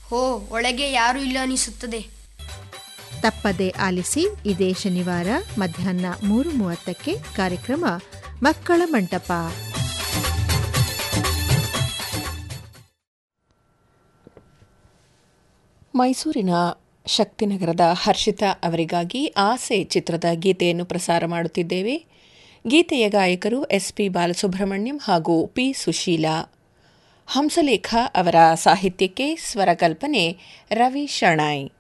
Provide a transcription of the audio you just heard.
ಹೋ ಒಳಗೆ ಯಾರೂ ಇಲ್ಲ ಅನಿಸುತ್ತದೆ ತಪ್ಪದೆ ಆಲಿಸಿ ಇದೇ ಶನಿವಾರ ಮಧ್ಯಾಹ್ನ ಮೂರು ಮೂವತ್ತಕ್ಕೆ ಕಾರ್ಯಕ್ರಮ ಮಕ್ಕಳ ಮಂಟಪ ಮೈಸೂರಿನ ಶಕ್ತಿನಗರದ ಹರ್ಷಿತಾ ಅವರಿಗಾಗಿ ಆಸೆ ಚಿತ್ರದ ಗೀತೆಯನ್ನು ಪ್ರಸಾರ ಮಾಡುತ್ತಿದ್ದೇವೆ ಗೀತೆಯ ಗಾಯಕರು ಎಸ್ ಪಿ ಬಾಲಸುಬ್ರಹ್ಮಣ್ಯಂ ಹಾಗೂ ಪಿ ಸುಶೀಲಾ ಹಂಸಲೇಖ ಅವರ ಸಾಹಿತ್ಯಕ್ಕೆ ಸ್ವರಕಲ್ಪನೆ ರವಿ ಶಣಾಯ್